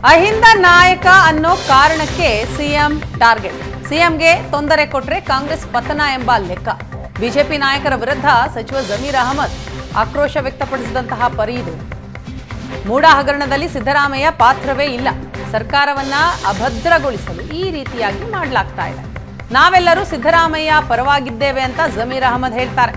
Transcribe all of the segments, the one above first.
ಅಹಿಂದ ನಾಯಕ ಅನ್ನೋ ಕಾರಣಕ್ಕೆ ಸಿಎಂ ಟಾರ್ಗೆಟ್ ಸಿಎಂಗೆ ತೊಂದರೆ ಕೊಟ್ರೆ ಕಾಂಗ್ರೆಸ್ ಪತನ ಎಂಬ ಲೆಕ್ಕ ಬಿಜೆಪಿ ನಾಯಕರ ವಿರುದ್ಧ ಸಚಿವ ಜಮೀರ್ ಅಹಮದ್ ಆಕ್ರೋಶ ವ್ಯಕ್ತಪಡಿಸಿದಂತಹ ಪರಿ ಇದು ಮೂಡ ಹಗರಣದಲ್ಲಿ ಸಿದ್ದರಾಮಯ್ಯ ಪಾತ್ರವೇ ಇಲ್ಲ ಸರ್ಕಾರವನ್ನ ಅಭದ್ರಗೊಳಿಸಲು ಈ ರೀತಿಯಾಗಿ ಮಾಡಲಾಗ್ತಾ ಇದೆ ನಾವೆಲ್ಲರೂ ಸಿದ್ದರಾಮಯ್ಯ ಪರವಾಗಿದ್ದೇವೆ ಅಂತ ಜಮೀರ್ ಅಹಮದ್ ಹೇಳ್ತಾರೆ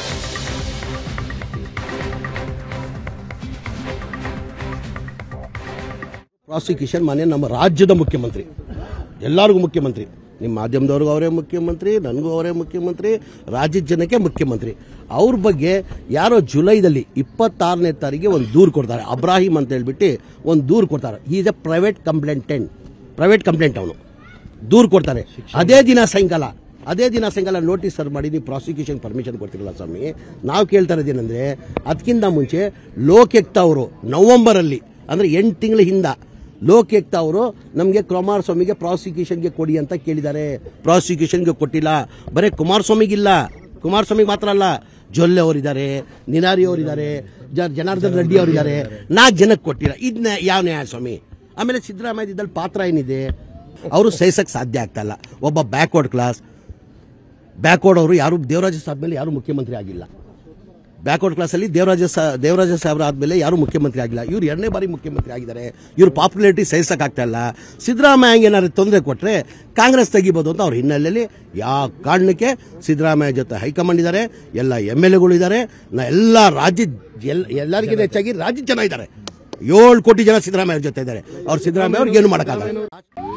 ಪ್ರಾಸಿಕ್ಯೂಷನ್ ಮನೆ ನಮ್ಮ ರಾಜ್ಯದ ಮುಖ್ಯಮಂತ್ರಿ ಎಲ್ಲರಿಗೂ ಮುಖ್ಯಮಂತ್ರಿ ನಿಮ್ಮ ಮಾಧ್ಯಮದವ್ರಿಗೂ ಅವರೇ ಮುಖ್ಯಮಂತ್ರಿ ನನಗೂ ಅವರೇ ಮುಖ್ಯಮಂತ್ರಿ ರಾಜ್ಯದ ಜನಕ್ಕೆ ಮುಖ್ಯಮಂತ್ರಿ ಅವ್ರ ಬಗ್ಗೆ ಯಾರೋ ಜುಲೈದಲ್ಲಿ ಇಪ್ಪತ್ತಾರನೇ ತಾರೀಕಿಗೆ ಒಂದು ದೂರು ಕೊಡ್ತಾರೆ ಅಬ್ರಾಹಿಂ ಅಂತ ಹೇಳ್ಬಿಟ್ಟು ಒಂದು ದೂರು ಕೊಡ್ತಾರೆ is a private complainant private complaint ಅವನು ದೂರು ಕೊಡ್ತಾರೆ ಅದೇ ದಿನ ಸಾಯಂಕಾಲ ಅದೇ ದಿನ ಸಾಯಂಕಾಲ ನೋಟಿಸ್ ಸರ್ವ್ ಮಾಡಿ ನೀವು ಪ್ರಾಸಿಕ್ಯೂಷನ್ ಪರ್ಮಿಷನ್ ಕೊಡ್ತಿರಲ್ಲ ಸ್ವಾಮಿ ನಾವು ಕೇಳ್ತಾ ಇರೋದೇನೆಂದ್ರೆ ಅದಕ್ಕಿಂತ ಮುಂಚೆ ಲೋಕಾಯುಕ್ತ ಅವರು ನವೆಂಬರಲ್ಲಿ ಅಂದ್ರೆ ಎಂಟು ತಿಂಗಳ ಹಿಂದ ಲೋಕಾಯುಕ್ತ ಅವರು ನಮಗೆ ಕುಮಾರಸ್ವಾಮಿಗೆ ಪ್ರಾಸಿಕ್ಯೂಷನ್ಗೆ ಕೊಡಿ ಅಂತ ಕೇಳಿದ್ದಾರೆ ಪ್ರಾಸಿಕ್ಯೂಷನ್ಗೆ ಕೊಟ್ಟಿಲ್ಲ ಬರೀ ಕುಮಾರಸ್ವಾಮಿಗಿಲ್ಲ ಕುಮಾರಸ್ವಾಮಿಗೆ ಮಾತ್ರ ಅಲ್ಲ ಜೊಲ್ಲೆ ಅವರಿದ್ದಾರೆ ನಿನಾರಿ ಅವರಿದ್ದಾರೆ ಜನಾರ್ದನ್ ರೆಡ್ಡಿ ಅವರಿದ್ದಾರೆ ನಾಲ್ಕು ಜನಕ್ಕೆ ಕೊಟ್ಟಿಲ್ಲ ಇದನ್ನ ಯಾವ ನ್ಯಾಯ ಸ್ವಾಮಿ ಆಮೇಲೆ ಸಿದ್ದರಾಮಯ್ಯದಲ್ಲಿ ಪಾತ್ರ ಏನಿದೆ ಅವರು ಸಹಿಸಕ್ಕೆ ಸಾಧ್ಯ ಆಗ್ತಾ ಇಲ್ಲ ಒಬ್ಬ ಬ್ಯಾಕ್ವರ್ಡ್ ಕ್ಲಾಸ್ ಬ್ಯಾಕ್ವರ್ಡ್ ಅವರು ಯಾರು ದೇವರಾಜ ಸಾಹೇಬ್ ಮೇಲೆ ಯಾರು ಮುಖ್ಯಮಂತ್ರಿ ಆಗಿಲ್ಲ ಬ್ಯಾಕ್ವರ್ಡ್ ಕ್ಲಾಸಲ್ಲಿ ದೇವರಾಜ ಸಾ ದೇವರಾಜ ಸಾಹೇಬ್ರ ಆದಮೇಲೆ ಯಾರು ಮುಖ್ಯಮಂತ್ರಿ ಆಗಿಲ್ಲ ಇವ್ರು ಎರಡನೇ ಬಾರಿ ಮುಖ್ಯಮಂತ್ರಿ ಆಗಿದ್ದಾರೆ ಇವ್ರ ಪಾಪ್ಯುಲಾರಿಟಿ ಸಹಿಸಕ್ಕಾಗ್ತಾ ಇಲ್ಲ ಸಿದ್ದರಾಮಯ್ಯಗೆ ಏನಾದ್ರು ತೊಂದರೆ ಕೊಟ್ಟರೆ ಕಾಂಗ್ರೆಸ್ ತೆಗಿಬೋದು ಅಂತ ಅವ್ರ ಹಿನ್ನೆಲೆಯಲ್ಲಿ ಯಾವ ಕಾರಣಕ್ಕೆ ಸಿದ್ದರಾಮಯ್ಯ ಜೊತೆ ಹೈಕಮಾಂಡ್ ಇದ್ದಾರೆ ಎಲ್ಲ ಎಮ್ ಎಲ್ ಎಗಳು ಇದ್ದಾರೆ ನಾ ಎಲ್ಲ ರಾಜ್ಯ ಎಲ್ ಎಲ್ಲರಿಗಿಂತ ಹೆಚ್ಚಾಗಿ ರಾಜ್ಯದ ಜನ ಇದ್ದಾರೆ ಏಳು ಕೋಟಿ ಜನ ಸಿದ್ದರಾಮಯ್ಯ ಜೊತೆ ಇದ್ದಾರೆ ಅವ್ರು ಸಿದ್ದರಾಮಯ್ಯ ಅವ್ರಿಗೆ ಏನು ಮಾಡೋಕ್ಕಾಗಲ್ಲ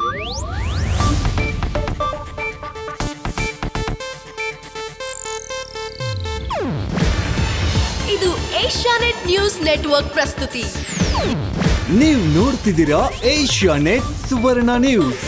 ಇದು ಏಷ್ಯಾನೆಟ್ ನ್ಯೂಸ್ ನೆಟ್ವರ್ಕ್ ಪ್ರಸ್ತುತಿ ನೀವು ನೋಡ್ತಿದ್ದೀರಾ ಏಷ್ಯಾ ನೆಟ್ ಸುವರ್ಣ ನ್ಯೂಸ್